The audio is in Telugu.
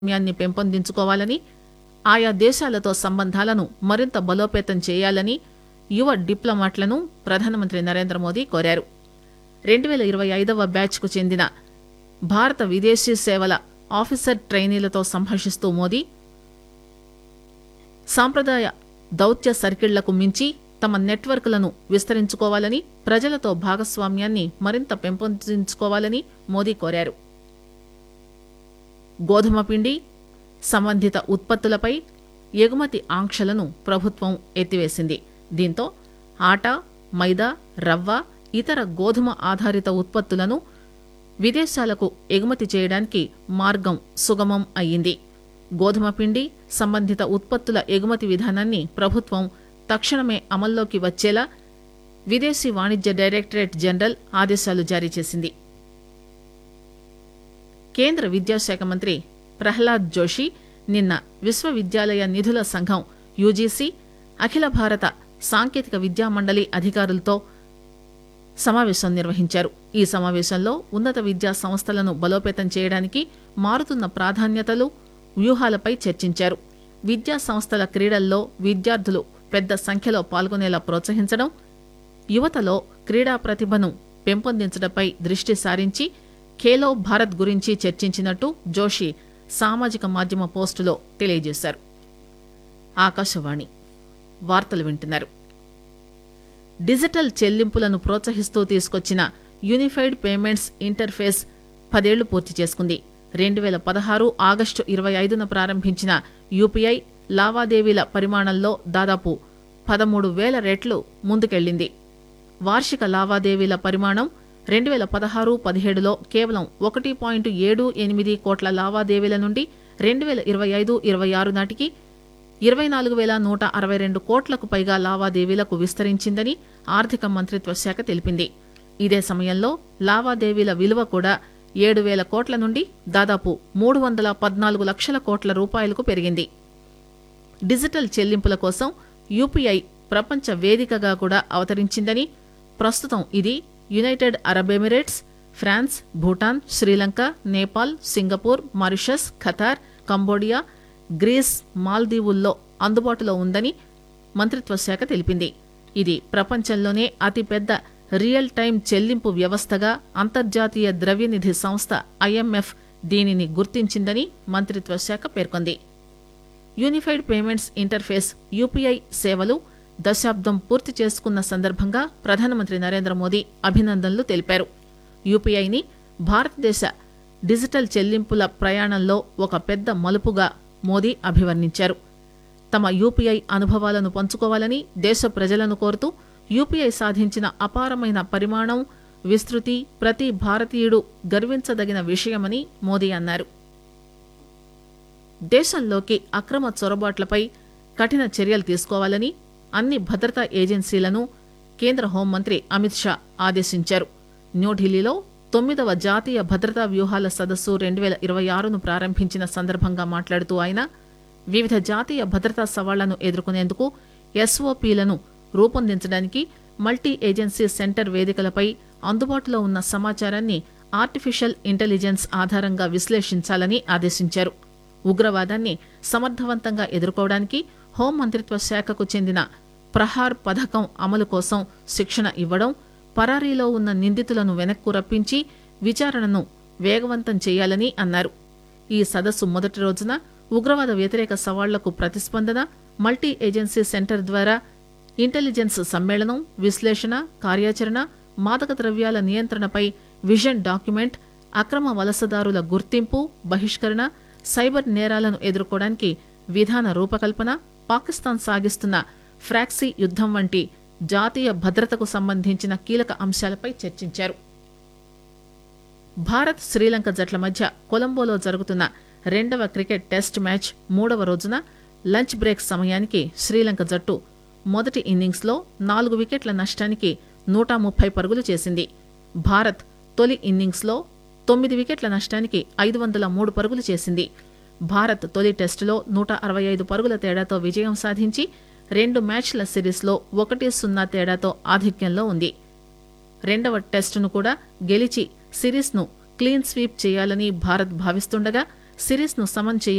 భాగస్వామ్యాన్ని పెంపొందించుకోవాలని ఆయా దేశాలతో సంబంధాలను మరింత బలోపేతం చేయాలని యువ డిప్లొమాట్లను ప్రధానమంత్రి నరేంద్ర మోదీ కోరారు రెండు పేల ఇరవై ఐదవ బ్యాచ్ కు చెందిన భారత విదేశీ సేవల ఆఫీసర్ ట్రైనీలతో సంభాషిస్తూ మోదీ సాంప్రదాయ దౌత్య సర్కిళ్లకు మించి తమ నెట్వర్క్లను విస్తరించుకోవాలని ప్రజలతో భాగస్వామ్యాన్ని మరింత పెంపొందించుకోవాలని మోదీ కోరారు గోధుమ పిండి సంబంధిత ఉత్పత్తులపై ఎగుమతి ఆంక్షలను ప్రభుత్వం ఎత్తివేసింది దీంతో ఆట మైదా రవ్వ ఇతర గోధుమ ఆధారిత ఉత్పత్తులను విదేశాలకు ఎగుమతి చేయడానికి మార్గం సుగమం అయ్యింది గోధుమ పిండి సంబంధిత ఉత్పత్తుల ఎగుమతి విధానాన్ని ప్రభుత్వం తక్షణమే అమల్లోకి వచ్చేలా విదేశీ వాణిజ్య డైరెక్టరేట్ జనరల్ ఆదేశాలు జారీ చేసింది కేంద్ర విద్యాశాఖ మంత్రి ప్రహ్లాద్ జోషి నిన్న విశ్వవిద్యాలయ నిధుల సంఘం యూజీసీ అఖిల భారత సాంకేతిక విద్యా మండలి అధికారులతో సమావేశం నిర్వహించారు ఈ సమావేశంలో ఉన్నత విద్యా సంస్థలను బలోపేతం చేయడానికి మారుతున్న ప్రాధాన్యతలు వ్యూహాలపై చర్చించారు విద్యా సంస్థల క్రీడల్లో విద్యార్థులు పెద్ద సంఖ్యలో పాల్గొనేలా ప్రోత్సహించడం యువతలో క్రీడా ప్రతిభను పెంపొందించడంపై దృష్టి సారించి ఖేలో భారత్ గురించి చర్చించినట్టు జోషి సామాజిక మాధ్యమ పోస్టులో తెలియజేశారు ఆకాశవాణి వార్తలు వింటున్నారు డిజిటల్ చెల్లింపులను ప్రోత్సహిస్తూ తీసుకొచ్చిన యూనిఫైడ్ పేమెంట్స్ ఇంటర్ఫేస్ పదేళ్లు పూర్తి చేసుకుంది రెండు వేల పదహారు ఆగస్టు ఇరవై ఐదున ప్రారంభించిన యూపీఐ లావాదేవీల పరిమాణంలో దాదాపు పదమూడు వేల రెట్లు ముందుకెళ్లింది వార్షిక లావాదేవీల పరిమాణం రెండు వేల పదహారు పదిహేడులో కేవలం ఒకటి పాయింట్ ఏడు ఎనిమిది కోట్ల లావాదేవీల నుండి రెండు వేల ఇరవై ఐదు ఇరవై ఆరు నాటికి ఇరవై నాలుగు వేల నూట అరవై రెండు కోట్లకు పైగా లావాదేవీలకు విస్తరించిందని ఆర్థిక మంత్రిత్వ శాఖ తెలిపింది ఇదే సమయంలో లావాదేవీల విలువ కూడా ఏడు వేల కోట్ల నుండి దాదాపు మూడు వందల పద్నాలుగు లక్షల కోట్ల రూపాయలకు పెరిగింది డిజిటల్ చెల్లింపుల కోసం యూపీఐ ప్రపంచ వేదికగా కూడా అవతరించిందని ప్రస్తుతం ఇది United Arab Emirates France Bhutan Sri Lanka Nepal Singapore Mauritius Qatar Cambodia grace మాల్దీవుల్లో అందుబాటులో ఉందని మంత్రిత్వ శాఖ తెలిపింది ఇది ప్రపంచంలోనే అతిపెద్ద రియల్ టైం చెల్లింపు వ్యవస్థగా అంతర్జాతీయ ద్రవ్యనిధి సంస్థ ఐఎంఎఫ్ దీనిని గుర్తించిందని మంత్రిత్వ శాఖ పేర్కొంది యూనిఫైడ్ పేమెంట్స్ ఇంటర్ఫేస్ యూపీఐ సేవలు దశాబ్దం పూర్తి చేసుకున్న సందర్భంగా ప్రధానమంత్రి నరేంద్ర మోదీ అభినందనలు తెలిపారు యూపీఐని భారతదేశ డిజిటల్ చెల్లింపుల ప్రయాణంలో ఒక పెద్ద మలుపుగా మోదీ అభివర్ణించారు తమ యూపీఐ అనుభవాలను పంచుకోవాలని దేశ ప్రజలను కోరుతూ యూపీఐ సాధించిన అపారమైన పరిమాణం విస్తృతి ప్రతి భారతీయుడు గర్వించదగిన విషయమని మోదీ అన్నారు దేశంలోకి అక్రమ చొరబాట్లపై కఠిన చర్యలు తీసుకోవాలని అన్ని భద్రతా ఏజెన్సీలను కేంద్ర హోంమంత్రి అమిత్ షా ఆదేశించారు న్యూఢిల్లీలో తొమ్మిదవ జాతీయ భద్రతా వ్యూహాల సదస్సు రెండు వేల ఇరవై ఆరును ప్రారంభించిన సందర్భంగా మాట్లాడుతూ ఆయన వివిధ జాతీయ భద్రతా సవాళ్లను ఎదుర్కొనేందుకు ఎస్ఓపీలను రూపొందించడానికి మల్టీ ఏజెన్సీ సెంటర్ వేదికలపై అందుబాటులో ఉన్న సమాచారాన్ని ఆర్టిఫిషియల్ ఇంటెలిజెన్స్ ఆధారంగా విశ్లేషించాలని ఆదేశించారు ఉగ్రవాదాన్ని సమర్థవంతంగా ఎదుర్కోవడానికి హోం మంత్రిత్వ శాఖకు చెందిన ప్రహార్ పథకం అమలు కోసం శిక్షణ ఇవ్వడం పరారీలో ఉన్న నిందితులను వెనక్కు రప్పించి విచారణను వేగవంతం చేయాలని అన్నారు ఈ సదస్సు మొదటి రోజున ఉగ్రవాద వ్యతిరేక సవాళ్లకు ప్రతిస్పందన మల్టీ ఏజెన్సీ సెంటర్ ద్వారా ఇంటెలిజెన్స్ సమ్మేళనం విశ్లేషణ కార్యాచరణ మాదక ద్రవ్యాల నియంత్రణపై విజన్ డాక్యుమెంట్ అక్రమ వలసదారుల గుర్తింపు బహిష్కరణ సైబర్ నేరాలను ఎదుర్కోవడానికి విధాన రూపకల్పన పాకిస్తాన్ సాగిస్తున్న ఫ్రాక్సీ యుద్దం వంటి జాతీయ భద్రతకు సంబంధించిన కీలక అంశాలపై చర్చించారు భారత్ శ్రీలంక జట్ల మధ్య కొలంబోలో జరుగుతున్న రెండవ క్రికెట్ టెస్ట్ మ్యాచ్ మూడవ రోజున లంచ్ బ్రేక్ సమయానికి శ్రీలంక జట్టు మొదటి ఇన్నింగ్స్లో నాలుగు వికెట్ల నష్టానికి నూట ముప్పై పరుగులు చేసింది భారత్ తొలి ఇన్నింగ్స్లో తొమ్మిది వికెట్ల నష్టానికి ఐదు వందల మూడు పరుగులు చేసింది భారత్ తొలి టెస్టులో నూట అరవై ఐదు పరుగుల తేడాతో విజయం సాధించి రెండు మ్యాచ్ల సిరీస్లో ఒకటి సున్నా తేడాతో ఆధిక్యంలో ఉంది రెండవ టెస్టును కూడా గెలిచి సిరీస్ను క్లీన్ స్వీప్ చేయాలని భారత్ భావిస్తుండగా సిరీస్ను సమన్ చేయాలని